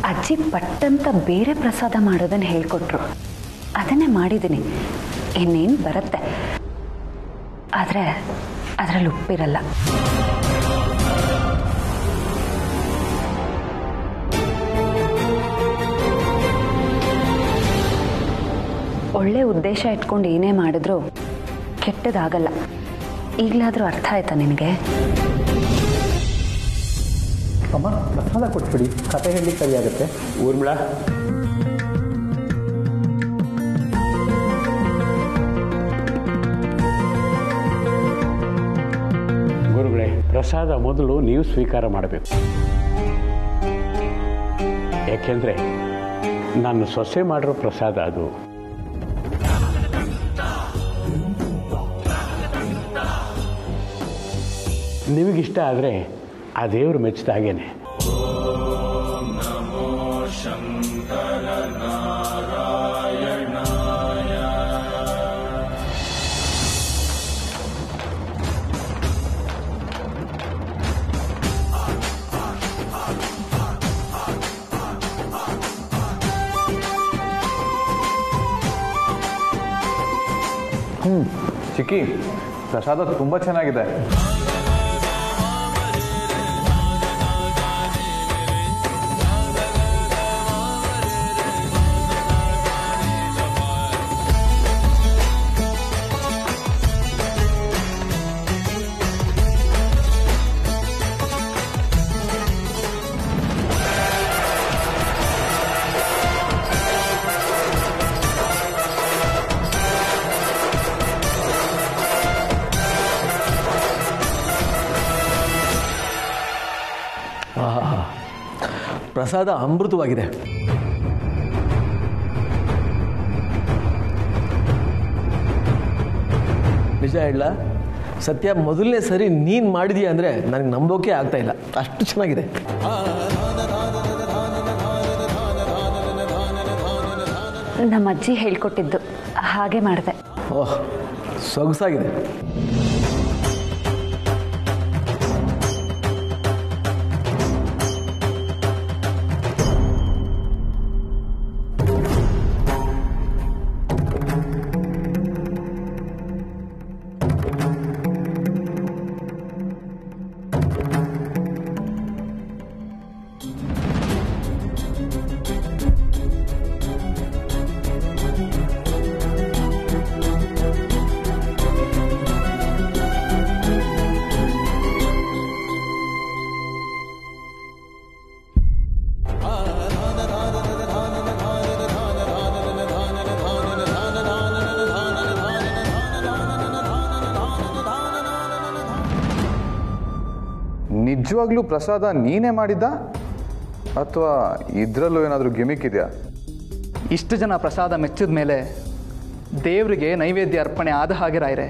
ಅಜ್ಜಿ ಪಟ್ಟಂತ ಬೇರೆ ಪ್ರಸಾದ ಮಾಡೋದನ್ನು ಹೇಳ್ಕೊಟ್ರು ಅದನ್ನೇ ಮಾಡಿದ್ದೀನಿ ಇನ್ನೇನು ಬರುತ್ತೆ ಆದರೆ ಅದರಲ್ಲಿ ಉಪ್ಪಿರಲ್ಲ ಒಳ್ಳೆ ಉದ್ದೇಶ ಇಟ್ಕೊಂಡು ಏನೇ ಮಾಡಿದ್ರೂ ಕೆಟ್ಟದಾಗಲ್ಲ ಈಗಲಾದರೂ ಅರ್ಥ ಆಯ್ತಾ ನಿನಗೆ ಅಮ್ಮ ಪ್ರಸಾದ ಕೊಟ್ಬಿಡಿ ಕತೆ ಹೇಳಲಿಕ್ಕೆ ಸರಿ ಆಗುತ್ತೆ ಊರ್ಮಿಳ ಗುರುಗಳೇ ಪ್ರಸಾದ ಮೊದಲು ನೀವು ಸ್ವೀಕಾರ ಮಾಡಬೇಕು ಯಾಕೆಂದರೆ ನಾನು ಸೊಸೆ ಮಾಡಿರೋ ಪ್ರಸಾದ ಅದು ನಿಮಗಿಷ್ಟ ಆದರೆ ಆ ದೇವರು ಮೆಚ್ಚಿದ ಹಾಗೇನೆ ಹ್ಞೂ ಚಿಕ್ಕಿ ಪ್ರಸಾದ ತುಂಬ ಚೆನ್ನಾಗಿದೆ ಪ್ರಸಾದ ಅಮೃತವಾಗಿದೆ ನಿಜ ಹೇಳ ಸತ್ಯ ಮೊದಲನೇ ಸರಿ ನೀನು ಮಾಡಿದೀಯ ಅಂದರೆ ನನಗೆ ನಂಬೋಕೆ ಆಗ್ತಾ ಇಲ್ಲ ಅಷ್ಟು ಚೆನ್ನಾಗಿದೆ ನಮ್ಮ ಅಜ್ಜಿ ಹೇಳ್ಕೊಟ್ಟಿದ್ದು ಹಾಗೆ ಮಾಡಿದೆ ಓಹ್ ಸೊಗಸಾಗಿದೆ ನಿಜವಾಗ್ಲೂ ಪ್ರಸಾದ ನೀನೇ ಮಾಡಿದ್ದ ಅಥವಾ ಇದರಲ್ಲೂ ಏನಾದರೂ ಗಿಮಿಕ್ ಇದೆಯಾ ಇಷ್ಟು ಜನ ಪ್ರಸಾದ ಮೆಚ್ಚಿದ ಮೇಲೆ ದೇವರಿಗೆ ನೈವೇದ್ಯ ಅರ್ಪಣೆ ಆದ ಹಾಗೆ ರಾಯ್ರೆ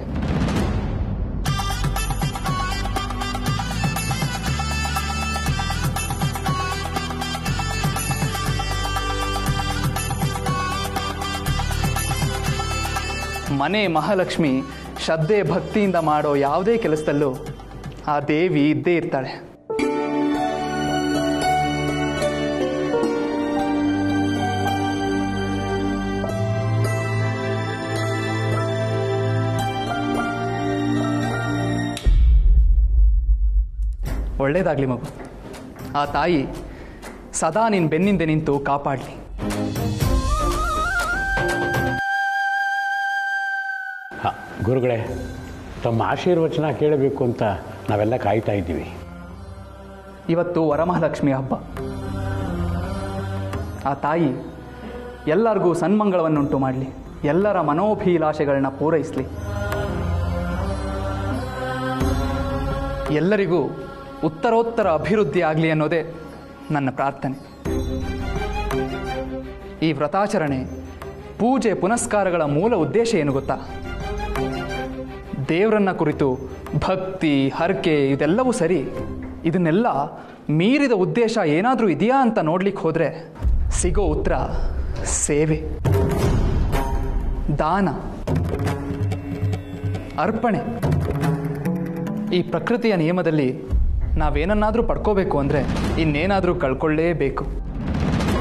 ಮನೆ ಮಹಾಲಕ್ಷ್ಮಿ ಶ್ರದ್ಧೆ ಭಕ್ತಿಯಿಂದ ಮಾಡೋ ಯಾವುದೇ ಕೆಲಸದಲ್ಲೂ ಆ ದೇವಿ ಇದ್ದೇ ಇರ್ತಾಳೆ ಒಳ್ಳೇದಾಗ್ಲಿ ಮಗು ಆ ತಾಯಿ ಸದಾ ನಿನ್ನ ಬೆನ್ನಿಂದೆ ನಿಂತು ಕಾಪಾಡಲಿ ಹಾಂ ಗುರುಗಳೇ ತಮ್ಮ ಆಶೀರ್ವಚನ ಕೇಳಬೇಕು ಅಂತ ನಾವೆಲ್ಲ ಕಾಯ್ತಾ ಇದ್ದೀವಿ ಇವತ್ತು ವರಮಹಾಲಕ್ಷ್ಮಿ ಹಬ್ಬ ಆ ತಾಯಿ ಎಲ್ಲರಿಗೂ ಸನ್ಮಂಗಳವನ್ನುಂಟು ಮಾಡಲಿ ಎಲ್ಲರ ಮನೋಭಿಲಾಷೆಗಳನ್ನ ಪೂರೈಸಲಿ ಎಲ್ಲರಿಗೂ ಉತ್ತರೋತ್ತರ ಅಭಿವೃದ್ಧಿ ಆಗಲಿ ಅನ್ನೋದೇ ನನ್ನ ಪ್ರಾರ್ಥನೆ ಈ ವ್ರತಾಚರಣೆ ಪೂಜೆ ಪುನಸ್ಕಾರಗಳ ಮೂಲ ಉದ್ದೇಶ ಏನು ಗೊತ್ತಾ ದೇವರನ್ನ ಕುರಿತು ಭಕ್ತಿ ಹರಕೆ ಇದೆಲ್ಲವೂ ಸರಿ ಇದನ್ನೆಲ್ಲ ಮೀರಿದ ಉದ್ದೇಶ ಏನಾದರೂ ಇದೆಯಾ ಅಂತ ನೋಡ್ಲಿಕ್ಕೆ ಹೋದರೆ ಸಿಗೋ ಉತ್ತರ ಸೇವೆ ದಾನ ಅರ್ಪಣೆ ಈ ಪ್ರಕೃತಿಯ ನಿಯಮದಲ್ಲಿ ನಾವೇನನ್ನಾದರೂ ಪಡ್ಕೋಬೇಕು ಅಂದರೆ ಇನ್ನೇನಾದರೂ ಕಳ್ಕೊಳ್ಳೇಬೇಕು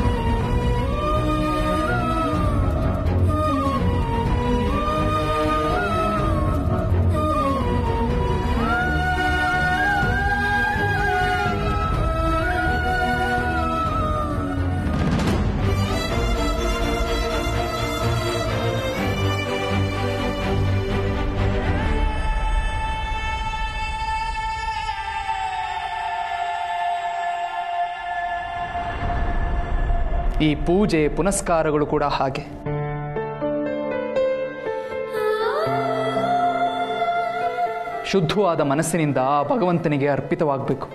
ಈ ಪೂಜೆ ಪುನಸ್ಕಾರಗಳು ಕೂಡ ಹಾಗೆ ಶುದ್ಧವಾದ ಮನಸ್ಸಿನಿಂದ ಆ ಭಗವಂತನಿಗೆ ಅರ್ಪಿತವಾಗಬೇಕು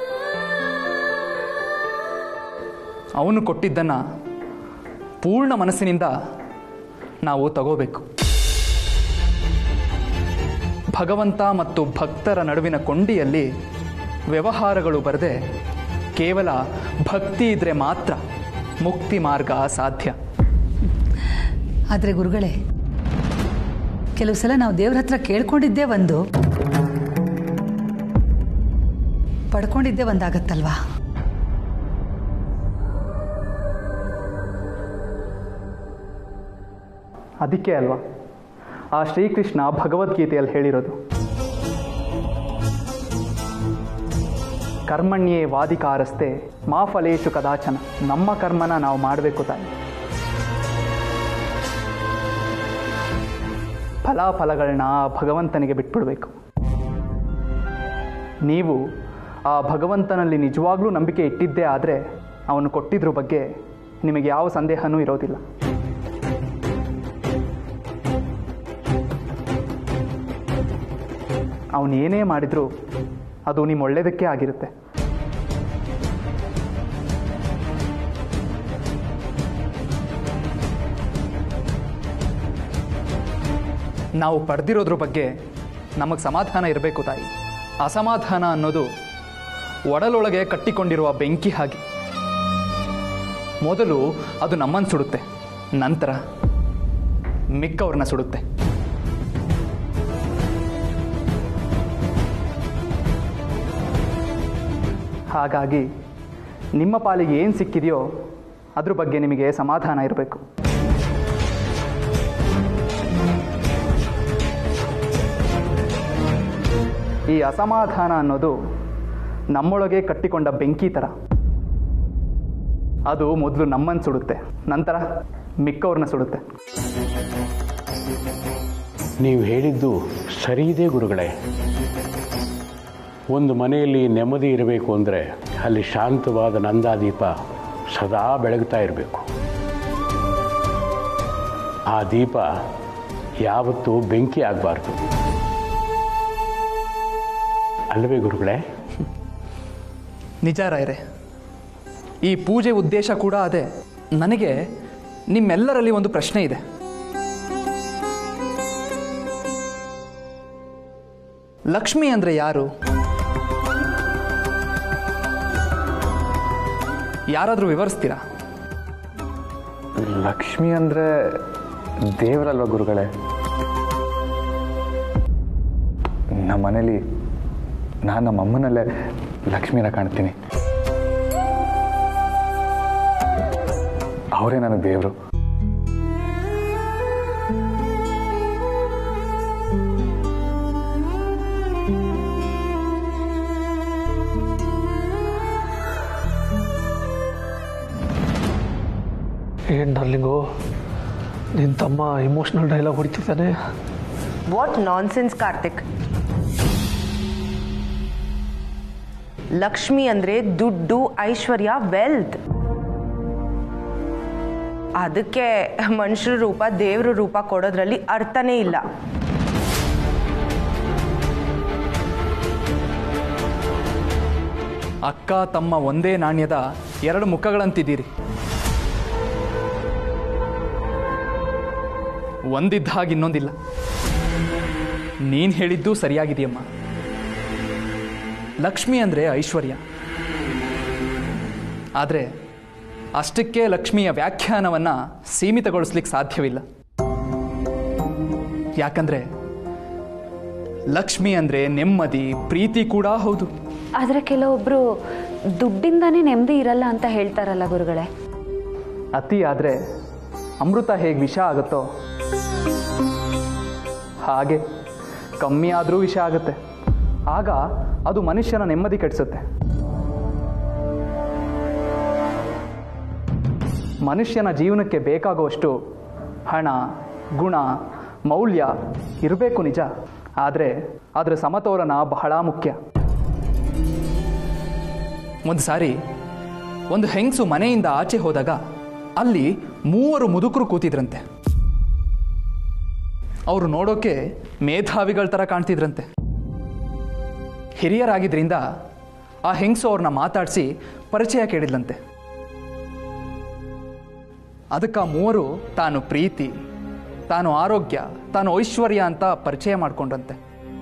ಅವನು ಕೊಟ್ಟಿದ್ದನ್ನು ಪೂರ್ಣ ಮನಸ್ಸಿನಿಂದ ನಾವು ತಗೋಬೇಕು ಭಗವಂತ ಮತ್ತು ಭಕ್ತರ ನಡುವಿನ ಕೊಂಡಿಯಲ್ಲಿ ವ್ಯವಹಾರಗಳು ಬರದೆ ಕೇವಲ ಭಕ್ತಿ ಇದ್ರೆ ಮಾತ್ರ ಮುಕ್ತಿ ಮಾರ್ಗ ಸಾಧ್ಯ ಆದರೆ ಗುರುಗಳೇ ಕೆಲವು ಸಲ ನಾವು ದೇವ್ರ ಹತ್ರ ಕೇಳ್ಕೊಂಡಿದ್ದೇ ಒಂದು ಪಡ್ಕೊಂಡಿದ್ದೇ ಒಂದಾಗತ್ತಲ್ವಾ ಅದಕ್ಕೆ ಅಲ್ವಾ ಆ ಶ್ರೀಕೃಷ್ಣ ಭಗವದ್ಗೀತೆಯಲ್ಲಿ ಹೇಳಿರೋದು ಕರ್ಮಣ್ಯೇ ವಾದಿಕಾರಸ್ತೆ ಮಾ ಫಲೇಶು ಕದಾಚನ ನಮ್ಮ ಕರ್ಮನ ನಾವು ಮಾಡಬೇಕು ತಾಯಿ ಫಲಾಫಲಗಳನ್ನ ಆ ಭಗವಂತನಿಗೆ ಬಿಟ್ಬಿಡಬೇಕು ನೀವು ಆ ಭಗವಂತನಲ್ಲಿ ನಿಜವಾಗ್ಲೂ ನಂಬಿಕೆ ಇಟ್ಟಿದ್ದೇ ಆದರೆ ಅವನು ಕೊಟ್ಟಿದ್ರ ಬಗ್ಗೆ ನಿಮಗೆ ಯಾವ ಸಂದೇಹನೂ ಇರೋದಿಲ್ಲ ಅವನು ಏನೇ ಮಾಡಿದರೂ ಅದು ನಿಮ್ಮ ಒಳ್ಳೆಯದಕ್ಕೆ ಆಗಿರುತ್ತೆ ನಾವು ಪಡೆದಿರೋದ್ರ ಬಗ್ಗೆ ನಮಗೆ ಸಮಾಧಾನ ಇರಬೇಕು ತಾಯಿ ಅಸಮಾಧಾನ ಅನ್ನೋದು ಒಡಲೊಳಗೆ ಕಟ್ಟಿಕೊಂಡಿರುವ ಬೆಂಕಿ ಹಾಗೆ ಮೊದಲು ಅದು ನಮ್ಮನ್ನು ಸುಡುತ್ತೆ ನಂತರ ಮಿಕ್ಕವ್ರನ್ನ ಸುಡುತ್ತೆ ಹಾಗಾಗಿ ನಿಮ್ಮ ಪಾಲಿಗೆ ಏನು ಸಿಕ್ಕಿದೆಯೋ ಅದ್ರ ಬಗ್ಗೆ ನಿಮಗೆ ಸಮಾಧಾನ ಇರಬೇಕು ಈ ಅಸಮಾಧಾನ ಅನ್ನೋದು ನಮ್ಮೊಳಗೆ ಕಟ್ಟಿಕೊಂಡ ಬೆಂಕಿ ಥರ ಅದು ಮೊದಲು ನಮ್ಮನ್ನು ಸುಡುತ್ತೆ ನಂತರ ಮಿಕ್ಕವ್ರನ್ನ ಸುಡುತ್ತೆ ನೀವು ಹೇಳಿದ್ದು ಸರಿ ಇದೆ ಗುರುಗಳೇ ಒಂದು ಮನೆಯಲ್ಲಿ ನೆಮ್ಮದಿ ಇರಬೇಕು ಅಂದರೆ ಅಲ್ಲಿ ಶಾಂತವಾದ ನಂದಾದೀಪ ಸದಾ ಬೆಳಗ್ತಾ ಇರಬೇಕು ಆ ದೀಪ ಯಾವತ್ತೂ ಬೆಂಕಿ ಆಗಬಾರ್ದು ಅಲ್ಲವೇ ಗುರುಗಳೇ ನಿಜ ರಾಯರೇ ಈ ಪೂಜೆ ಉದ್ದೇಶ ಕೂಡ ಅದೇ ನನಗೆ ನಿಮ್ಮೆಲ್ಲರಲ್ಲಿ ಒಂದು ಪ್ರಶ್ನೆ ಇದೆ ಲಕ್ಷ್ಮಿ ಅಂದರೆ ಯಾರು ಯಾರಾದರೂ ವಿವರಿಸ್ತೀರಾ ಲಕ್ಷ್ಮಿ ಅಂದರೆ ದೇವರಲ್ವ ಗುರುಗಳೇ ನಮ್ಮ ಮನೇಲಿ ನಾನು ನಮ್ಮ ಅಮ್ಮನಲ್ಲೇ ಲಕ್ಷ್ಮಿನ ಕಾಣ್ತೀನಿ ಅವರೇ ನನಗೆ ದೇವರು ಏನು ಡಾರ್ಲಿಂಗು ನಿನ್ನ ತಮ್ಮ ಇಮೋಷ್ನಲ್ ಡೈಲಾಗ್ ಹೊಡಿತಿದ್ದಾನೆ ವಾಟ್ ನಾನ್ಸೆನ್ಸ್ ಕಾರ್ತಿಕ್ ಲಕ್ಷ್ಮಿ ಅಂದ್ರೆ ದುಡ್ಡು ಐಶ್ವರ್ಯ ವೆಲ್ತ್ ಅದಕ್ಕೆ ಮನುಷ್ಯರ ರೂಪ ದೇವ್ರ ರೂಪ ಕೊಡೋದ್ರಲ್ಲಿ ಅರ್ಥನೇ ಇಲ್ಲ ಅಕ್ಕ ತಮ್ಮ ಒಂದೇ ನಾಣ್ಯದ ಎರಡು ಮುಖಗಳಂತಿದ್ದೀರಿ ಒಂದಿದ್ದ ಹಾಗೆ ಇನ್ನೊಂದಿಲ್ಲ ನೀನು ಹೇಳಿದ್ದು ಸರಿಯಾಗಿದೆಯಮ್ಮ ಲಕ್ಷ್ಮಿ ಅಂದರೆ ಐಶ್ವರ್ಯ ಆದರೆ ಅಷ್ಟಕ್ಕೆ ಲಕ್ಷ್ಮಿಯ ವ್ಯಾಖ್ಯಾನವನ್ನು ಸೀಮಿತಗೊಳಿಸ್ಲಿಕ್ಕೆ ಸಾಧ್ಯವಿಲ್ಲ ಯಾಕಂದರೆ ಲಕ್ಷ್ಮಿ ಅಂದರೆ ನೆಮ್ಮದಿ ಪ್ರೀತಿ ಕೂಡ ಹೌದು ಆದರೆ ಕೆಲವೊಬ್ಬರು ದುಡ್ಡಿಂದಾನೇ ನೆಮ್ಮದಿ ಇರಲ್ಲ ಅಂತ ಹೇಳ್ತಾರಲ್ಲ ಗುರುಗಳೇ ಅತಿ ಆದರೆ ಅಮೃತ ಹೇಗೆ ವಿಷ ಆಗುತ್ತೋ ಹಾಗೆ ಕಮ್ಮಿ ಆದರೂ ವಿಷ ಆಗುತ್ತೆ ಆಗ ಅದು ಮನುಷ್ಯನ ನೆಮ್ಮದಿ ಕೆಡಿಸುತ್ತೆ ಮನುಷ್ಯನ ಜೀವನಕ್ಕೆ ಬೇಕಾಗುವಷ್ಟು ಹಣ ಗುಣ ಮೌಲ್ಯ ಇರಬೇಕು ನಿಜ ಆದರೆ ಅದರ ಸಮತೋಲನ ಬಹಳ ಮುಖ್ಯ ಒಂದು ಸಾರಿ ಒಂದು ಹೆಂಗಸು ಮನೆಯಿಂದ ಆಚೆ ಹೋದಾಗ ಅಲ್ಲಿ ಮೂವರು ಮುದುಕರು ಕೂತಿದ್ರಂತೆ ಅವರು ನೋಡೋಕೆ ಮೇಧಾವಿಗಳ ಥರ ಕಾಣ್ತಿದ್ರಂತೆ ಹಿರಿಯರಾಗಿದ್ರಿಂದ ಆ ಹೆಂಗಸು ಅವ್ರನ್ನ ಮಾತಾಡಿಸಿ ಪರಿಚಯ ಕೇಳಿದ್ಲಂತೆ ಅದಕ್ಕೆ ಆ ಮೂವರು ತಾನು ಪ್ರೀತಿ ತಾನು ಆರೋಗ್ಯ ತಾನು ಐಶ್ವರ್ಯ ಅಂತ ಪರಿಚಯ ಮಾಡಿಕೊಂಡ್ರಂತೆ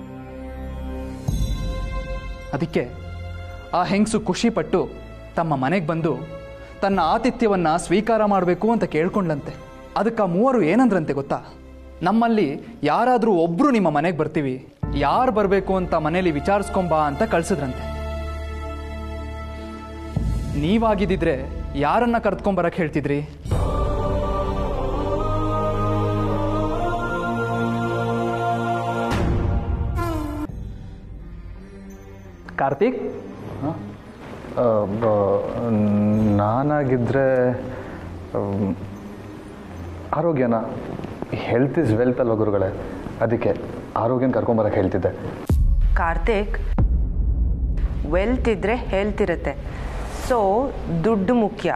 ಅದಕ್ಕೆ ಆ ಹೆಂಗಸು ಖುಷಿಪಟ್ಟು ತಮ್ಮ ಮನೆಗೆ ಬಂದು ತನ್ನ ಆತಿಥ್ಯವನ್ನು ಸ್ವೀಕಾರ ಮಾಡಬೇಕು ಅಂತ ಕೇಳ್ಕೊಂಡ್ಲಂತೆ ಅದಕ್ಕೆ ಆ ಮೂವರು ಏನಂದ್ರಂತೆ ಗೊತ್ತಾ ನಮ್ಮಲ್ಲಿ ಯಾರಾದರೂ ಒಬ್ಬರು ನಿಮ್ಮ ಮನೆಗೆ ಬರ್ತೀವಿ ಯಾರು ಬರಬೇಕು ಅಂತ ಮನೇಲಿ ವಿಚಾರಿಸ್ಕೊಂಬಾ ಅಂತ ಕಳ್ಸಿದ್ರಂತೆ ನೀವಾಗಿದ್ದಿದ್ರೆ ಯಾರನ್ನ ಕರ್ತ್ಕೊಂಬರಕ್ಕೆ ಹೇಳ್ತಿದ್ರಿ ಕಾರ್ತಿಕ್ ಆ, ಬ- ನಾನಾಗಿದ್ದರೆ ಆಮ್, ಆರೋಗ್ಯನ ಹೆಲ್ತ್ ಇಸ್ ವೆಲ್ತ್ ಅಲ್ವ ಗುರುಗಳೇ ಅದಕ್ಕೆ ಆರೋಗ್ಯನ ಕರ್ಕೊಂಬರಕ್ಕೆ ಹೇಳ್ತಿದ್ದೆ ಕಾರ್ತಿಕ್ ವೆಲ್ತ್ ಇದ್ರೆ ಹೆಲ್ತ್ ಇರುತ್ತೆ ಸೊ ದುಡ್ಡು ಮುಖ್ಯ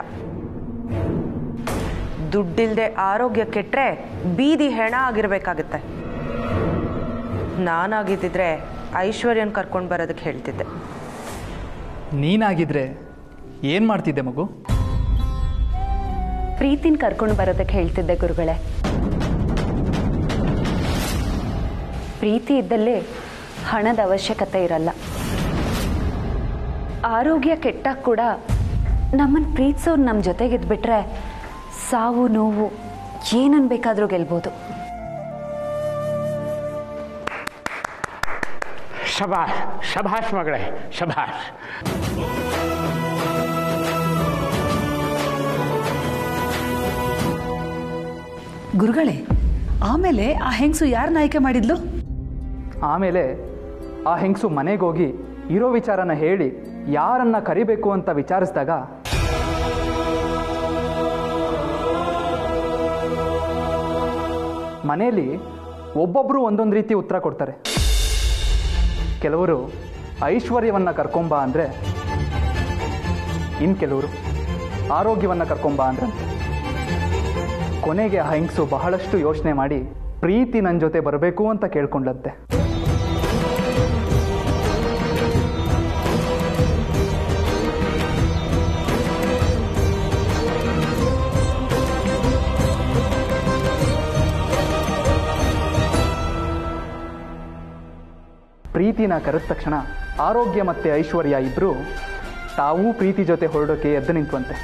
ದುಡ್ಡಿಲ್ದೆ ಆರೋಗ್ಯ ಕೆಟ್ಟರೆ ಬೀದಿ ಹೆಣ ಆಗಿರ್ಬೇಕಾಗತ್ತೆ ನಾನಾಗಿದ್ದಿದ್ರೆ ಐಶ್ವರ್ಯನ್ ಕರ್ಕೊಂಡು ಬರೋದಕ್ಕೆ ಹೇಳ್ತಿದ್ದೆ ನೀನಾಗಿದ್ರೆ ಏನು ಮಾಡ್ತಿದ್ದೆ ಮಗು ಪ್ರೀತಿನ ಕರ್ಕೊಂಡು ಬರೋದಕ್ಕೆ ಹೇಳ್ತಿದ್ದೆ ಗುರುಗಳೇ ಪ್ರೀತಿ ಇದ್ದಲ್ಲಿ ಹಣದ ಅವಶ್ಯಕತೆ ಇರಲ್ಲ ಆರೋಗ್ಯ ಕೆಟ್ಟಾಗ ಕೂಡ ನಮ್ಮನ್ನು ಪ್ರೀತಿಸೋರು ನಮ್ಮ ಜೊತೆಗಿದ್ಬಿಟ್ರೆ ಸಾವು ನೋವು ಏನನ್ ಬೇಕಾದರೂ ಗೆಲ್ಬೋದು ಶಬಾಷ್ ಶಭಾಷ್ ಮಗಳೇ ಶಭಾಷ್ ಗುರುಗಳೇ ಆಮೇಲೆ ಆ ಹೆಂಗಸು ಯಾರನ್ನ ಆಯ್ಕೆ ಮಾಡಿದ್ಲು ಆಮೇಲೆ ಆ ಹೆಂಗಸು ಮನೆಗೋಗಿ ಇರೋ ವಿಚಾರನ ಹೇಳಿ ಯಾರನ್ನ ಕರಿಬೇಕು ಅಂತ ವಿಚಾರಿಸಿದಾಗ ಮನೆಯಲ್ಲಿ ಒಬ್ಬೊಬ್ಬರು ಒಂದೊಂದು ರೀತಿ ಉತ್ತರ ಕೊಡ್ತಾರೆ ಕೆಲವರು ಐಶ್ವರ್ಯವನ್ನ ಕರ್ಕೊಂಬ ಅಂದರೆ ಇನ್ನು ಕೆಲವರು ಆರೋಗ್ಯವನ್ನ ಕರ್ಕೊಂಬ ಅಂದ್ರೆ ಕೊನೆಗೆ ಆ ಹೆಂಗಸು ಬಹಳಷ್ಟು ಯೋಚನೆ ಮಾಡಿ ಪ್ರೀತಿ ನನ್ನ ಜೊತೆ ಬರಬೇಕು ಅಂತ ಕೇಳ್ಕೊಂಡಂತೆ ಪ್ರೀತಿನ ಕರೆದ ತಕ್ಷಣ ಆರೋಗ್ಯ ಮತ್ತೆ ಐಶ್ವರ್ಯ ಇಬ್ಬರು ತಾವೂ ಪ್ರೀತಿ ಜೊತೆ ಹೊರಡೋಕೆ ಎದ್ದು ನಿಂತವಂತೆ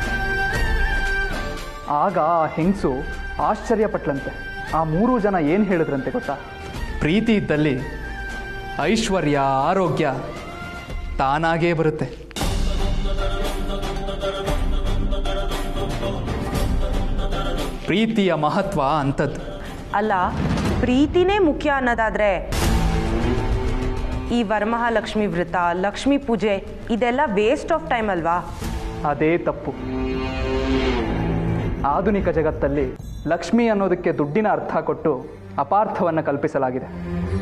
ಆಗ ಆ ಹೆಂಗಸು ಆಶ್ಚರ್ಯಪಟ್ಲಂತೆ ಆ ಮೂರು ಜನ ಏನು ಹೇಳಿದ್ರಂತೆ ಗೊತ್ತಾ ಪ್ರೀತಿ ಇದ್ದಲ್ಲಿ ಐಶ್ವರ್ಯ ಆರೋಗ್ಯ ತಾನಾಗೇ ಬರುತ್ತೆ ಪ್ರೀತಿಯ ಮಹತ್ವ ಅಂಥದ್ದು ಅಲ್ಲ ಪ್ರೀತಿನೇ ಮುಖ್ಯ ಅನ್ನೋದಾದ್ರೆ ಈ ವರಮಹಾಲಕ್ಷ್ಮಿ ವ್ರತ ಲಕ್ಷ್ಮೀ ಪೂಜೆ ಇದೆಲ್ಲ ವೇಸ್ಟ್ ಆಫ್ ಟೈಮ್ ಅಲ್ವಾ ಅದೇ ತಪ್ಪು ಆಧುನಿಕ ಜಗತ್ತಲ್ಲಿ ಲಕ್ಷ್ಮಿ ಅನ್ನೋದಕ್ಕೆ ದುಡ್ಡಿನ ಅರ್ಥ ಕೊಟ್ಟು ಅಪಾರ್ಥವನ್ನು ಕಲ್ಪಿಸಲಾಗಿದೆ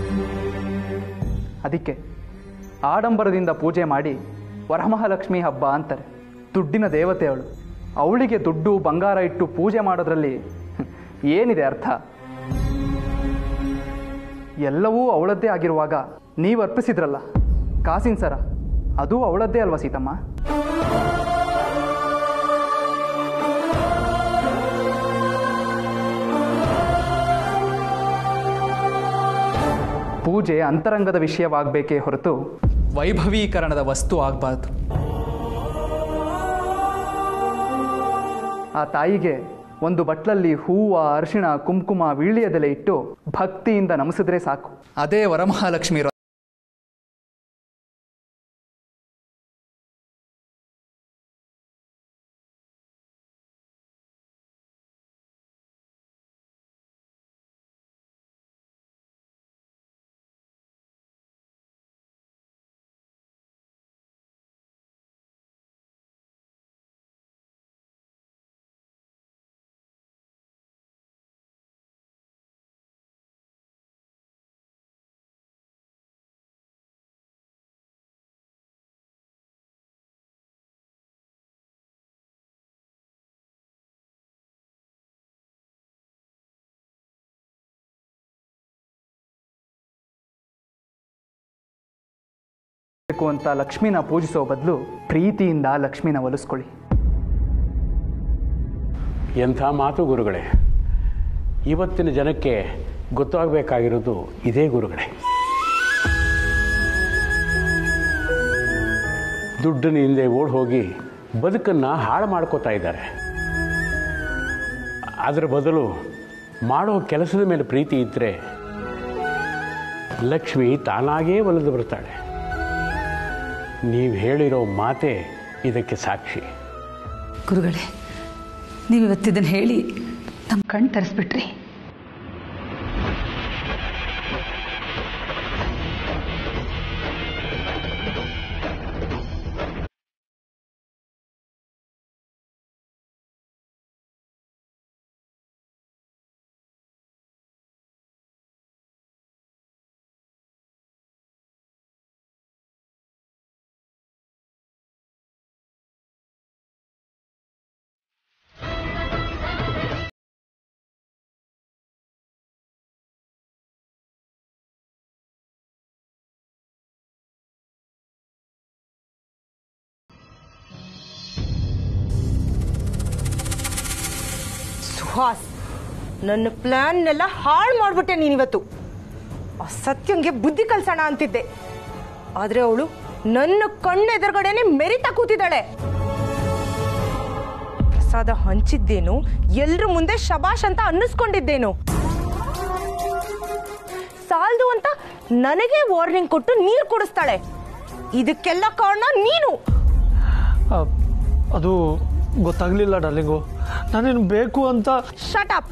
ಅದಕ್ಕೆ ಆಡಂಬರದಿಂದ ಪೂಜೆ ಮಾಡಿ ವರಮಹಾಲಕ್ಷ್ಮಿ ಹಬ್ಬ ಅಂತಾರೆ ದುಡ್ಡಿನ ದೇವತೆ ಅವಳು ಅವಳಿಗೆ ದುಡ್ಡು ಬಂಗಾರ ಇಟ್ಟು ಪೂಜೆ ಮಾಡೋದ್ರಲ್ಲಿ ಏನಿದೆ ಅರ್ಥ ಎಲ್ಲವೂ ಅವಳದ್ದೇ ಆಗಿರುವಾಗ ನೀವು ಅರ್ಪಿಸಿದ್ರಲ್ಲ ಕಾಸಿನ ಸರ ಅದು ಅವಳದ್ದೇ ಅಲ್ವಾ ಸೀತಮ್ಮ ಪೂಜೆ ಅಂತರಂಗದ ವಿಷಯವಾಗಬೇಕೇ ಹೊರತು ವೈಭವೀಕರಣದ ವಸ್ತು ಆಗಬಾರ್ದು ಆ ತಾಯಿಗೆ ಒಂದು ಬಟ್ಲಲ್ಲಿ ಹೂವು ಅರಿಶಿಣ ಕುಂಕುಮ ವೀಳ್ಯದೆಲೆ ಇಟ್ಟು ಭಕ್ತಿಯಿಂದ ನಮಿಸಿದ್ರೆ ಸಾಕು ಅದೇ ವರಮಹಾಲಕ್ಷ್ಮಿ ಒಲಿಸ್ಬೇಕು ಅಂತ ಲಕ್ಷ್ಮಿನ ಪೂಜಿಸೋ ಬದಲು ಪ್ರೀತಿಯಿಂದ ಲಕ್ಷ್ಮಿನ ಒಲಿಸ್ಕೊಳ್ಳಿ ಎಂಥ ಮಾತು ಗುರುಗಳೇ ಇವತ್ತಿನ ಜನಕ್ಕೆ ಗೊತ್ತಾಗಬೇಕಾಗಿರೋದು ಇದೇ ಗುರುಗಳೇ ದುಡ್ಡಿನ ಹಿಂದೆ ಓಡ್ ಹೋಗಿ ಬದುಕನ್ನು ಹಾಳು ಮಾಡ್ಕೋತಾ ಇದ್ದಾರೆ ಅದರ ಬದಲು ಮಾಡೋ ಕೆಲಸದ ಮೇಲೆ ಪ್ರೀತಿ ಇದ್ದರೆ ಲಕ್ಷ್ಮಿ ತಾನಾಗೇ ಒಲಿದು ಬರ್ತಾಳೆ ನೀವು ಹೇಳಿರೋ ಮಾತೇ ಇದಕ್ಕೆ ಸಾಕ್ಷಿ ಗುರುಗಳೇ ನೀವು ಇವತ್ತಿದ್ದನ್ನು ಹೇಳಿ ನಮ್ಮ ಕಣ್ ತರಿಸ್ಬಿಟ್ರಿ ಸುಹಾಸ್ ನನ್ನ ಪ್ಲಾನ್ನೆಲ್ಲ ಹಾಳು ಮಾಡ್ಬಿಟ್ಟೆ ನೀನಿವತ್ತು ಆ ಸತ್ಯಂಗೆ ಬುದ್ಧಿ ಕಲ್ಸೋಣ ಅಂತಿದ್ದೆ ಆದ್ರೆ ಅವಳು ನನ್ನ ಕಣ್ಣೆದುರುಗಡೆನೆ ಮೆರಿತಾ ಕೂತಿದ್ದಾಳೆ ಪ್ರಸಾದ ಹಂಚಿದ್ದೇನು ಎಲ್ರ ಮುಂದೆ ಶಬಾಷ್ ಅಂತ ಅನ್ನಿಸ್ಕೊಂಡಿದ್ದೇನು ಸಾಲ್ದು ಅಂತ ನನಗೆ ವಾರ್ನಿಂಗ್ ಕೊಟ್ಟು ನೀರು ಕುಡಿಸ್ತಾಳೆ ಇದಕ್ಕೆಲ್ಲ ಕಾರಣ ನೀನು ಆ, ಅದು ಗೊತ್ತಾಗ್ಲಿಲ್ಲ ಡಾರ್ಲಿಂಗು ನಾನೇನು ಬೇಕು ಅಂತ ಶಟ್ ಅಪ್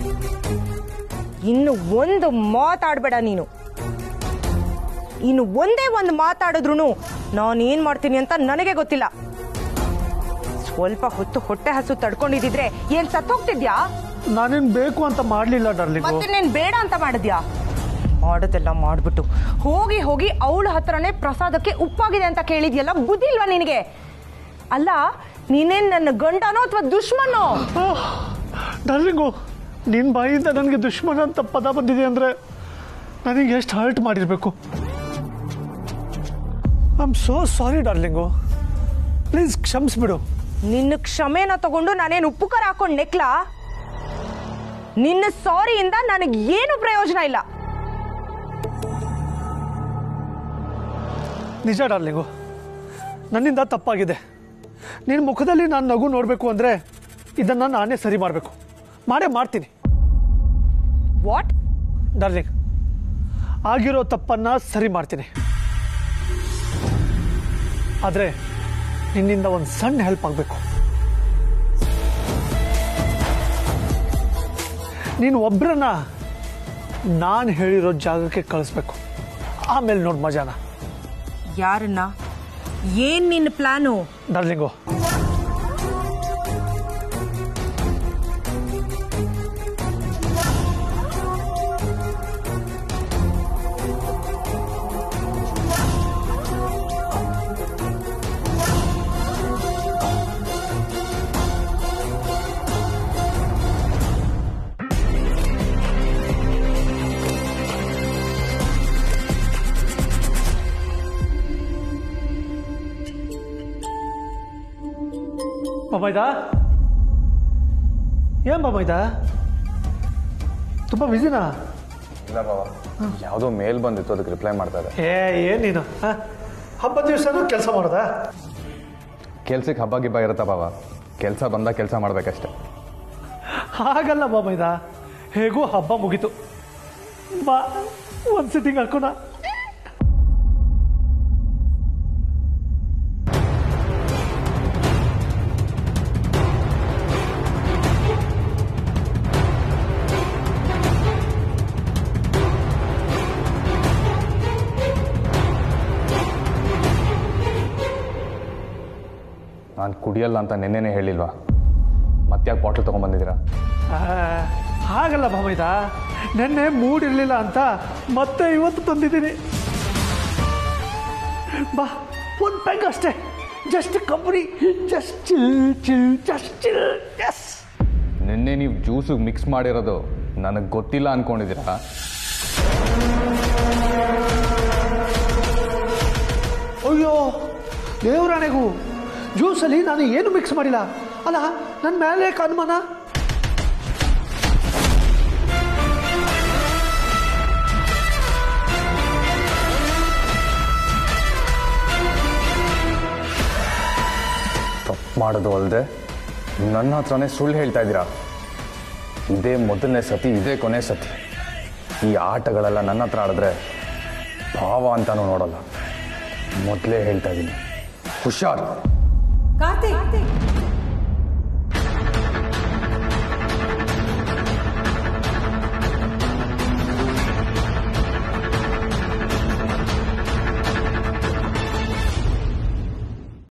ಇನ್ನು ಒಂದು ಮಾತಾಡಬೇಡ ನೀನು ಇನ್ನು ಒಂದೇ ಒಂದು ಮಾತಾಡಿದ್ರು ನಾನು ಏನ್ ಮಾಡ್ತೀನಿ ಅಂತ ನನಗೆ ಗೊತ್ತಿಲ್ಲ ಸ್ವಲ್ಪ ಹೊತ್ತು ಹೊಟ್ಟೆ ಹಸು ತಡ್ಕೊಂಡಿದ್ರೆ ಏನ್ ಸತ್ ಹೋಗ್ತಿದ್ಯಾ ನಾನೇನು ಬೇಕು ಅಂತ ಮಾಡಲಿಲ್ಲ ಡಾರ್ಲಿಂಗು ಮತ್ತೆ ನೀನ್ ಬೇಡ ಅಂತ ಮಾಡಿದ್ಯಾ ಮಾಡೋದೆಲ್ಲ ಮಾಡ್ಬಿಟ್ಟು ಹೋಗಿ ಹೋಗಿ ಅವಳ ಹತ್ರನೇ ಪ್ರಸಾದಕ್ಕೆ ಉಪ್ಪಾಗಿದೆ ಅಂತ ಕೇಳಿದ್ಯಲ್ಲ ಬುದ್ಧಿ ಇಲ್ವಾ ನಿನಗೆ ಅಲ್ಲ ನೀನೇನ್ ನನ್ನ ಗಂಡನೋ ಅಥವಾ ದುಶ್ಮನೋ ಡಾರ್ಲಿಂಗು ನಿನ್ನ ಬಾಯಿಯಿಂದ ನನಗೆ ದುಶ್ಮನ ಅಂತ ಪದ ಬಂದಿದೆ ಅಂದರೆ ನನಗೆ ಎಷ್ಟು ಹರ್ಟ್ ಮಾಡಿರಬೇಕು I am so sorry darling please ಕ್ಷಮಿಸ್ಬಿಡು ನಿನ್ನ ಕ್ಷಮೆನ ತಗೊಂಡು ನಾನೇನು ಉಪ್ಪು ಖಾರ ಹಾಕೊಂಡು ನೆಕ್ಲಾ ನಿನ್ನ ಸಾರಿಯಿಂದ ನನಗೆ ಏನು ಪ್ರಯೋಜನ ಇಲ್ಲ ನಿಜ ಡಾರ್ಲಿಂಗು ನನ್ನಿಂದ ತಪ್ಪಾಗಿದೆ ನಿನ್ನ ಮುಖದಲ್ಲಿ ನಾನು ನಗು ನೋಡಬೇಕು ಅಂದರೆ ಇದನ್ನು ನಾನೇ ಸರಿ ಮಾಡಬೇಕು ಮಾಡೇ ಮಾಡ್ತೀನಿ ವಾಟ್ ಡಾರ್ಲಿಂಗ್ ಆಗಿರೋ ತಪ್ಪನ್ನು ಸರಿ ಮಾಡ್ತೀನಿ ಆದರೆ ನಿನ್ನಿಂದ ಒಂದು ಸಣ್ಣ ಹೆಲ್ಪ್ ಆಗಬೇಕು ನೀನು ಒಬ್ಬರನ್ನ ನಾನು ಹೇಳಿರೋ ಜಾಗಕ್ಕೆ ಕಳಿಸ್ಬೇಕು ಆಮೇಲೆ ನೋಡಿ ಮಜಾನ ಯಾರನ್ನ ಏನ್ ನಿನ್ನ ಪ್ಲಾನು ಡಾರ್ಲಿಂಗು ಬಮೈದ ಏನ್ ಬಮೈದ ತುಂಬ ಬಿಸಿನಾ ಇಲ್ಲ ಬಾವ ಯಾವುದೋ ಮೇಲ್ ಬಂದಿತ್ತು ಅದಕ್ಕೆ ರಿಪ್ಲೈ ಮಾಡ್ತಾ ಇದೆ ಏ ಏನ್ ನೀನು ಹ? ಹಬ್ಬದ ದಿವಸನೂ ಕೆಲಸ ಮಾಡೋದಾ ಕೆಲ್ಸಕ್ಕೆ ಹಬ್ಬ ಗಿಬ್ಬ ಇರುತ್ತಾ ಬಾವ ಕೆಲಸ ಬಂದಾಗ ಕೆಲಸ ಮಾಡ್ಬೇಕಷ್ಟೆ ಹಾಗಲ್ಲ ಬಾಮೈದ ಹೇಗೂ ಹಬ್ಬ ಮುಗೀತು ಬಾ ಒಂದು ಸಿಟ್ಟಿಂಗ್ ಹಾಕೋಣ ನಾನು ಕುಡಿಯಲ್ಲ ಅಂತ ನೆನ್ನೆನೇ ಹೇಳಿಲ್ವಾ ಮತ್ತ್ಯಾಕೆ ಬಾಟ್ಲ್ ತೊಗೊಂಬಂದಿದ್ದೀರಾ ಆ, ಹಾಗಲ್ಲ ಬಾಮೈದ ನೆನ್ನೆ ಮೂಡ್ ಇರಲಿಲ್ಲ ಅಂತ ಮತ್ತೆ ಇವತ್ತು ತಂದಿದ್ದೀನಿ ಬಾ ಒಂದು ಪ್ಯಾಕ್ ಅಷ್ಟೇ just company just chill chill just chill yes ನಿನ್ನೆ ನೀವು ಜ್ಯೂಸಿಗೆ ಮಿಕ್ಸ್ ಮಾಡಿರೋದು ನನಗೆ ಗೊತ್ತಿಲ್ಲ ಅನ್ಕೊಂಡಿದ್ದೀರಾ ಅಯ್ಯೋ ದೇವರಾಣೆಗೂ ಜ್ಯೂಸಲ್ಲಿ ನಾನು ಏನು ಮಿಕ್ಸ್ ಮಾಡಿಲ್ಲ ಅಲ್ಲ ನನ್ನ ಮೇಲೆ ಯಾಕೆ ಅನುಮಾನ ತಪ್ಪು ಮಾಡೋದು ಅಲ್ಲದೆ ನನ್ನ ಹತ್ರನೇ ಸುಳ್ಳು ಹೇಳ್ತಾ ಇದ್ದೀರಾ ಇದೇ ಮೊದಲನೇ ಸತಿ ಇದೇ ಕೊನೆ ಸತಿ ಈ ಆಟಗಳೆಲ್ಲ ನನ್ನ ಹತ್ರ ಆಡಿದ್ರೆ ಭಾವ ಅಂತಾನು ನೋಡಲ್ಲ ಮೊದಲೇ ಹೇಳ್ತಾ ಇದ್ದೀನಿ ಹುಷಾರ್ ಕಾರ್ತಿಕ್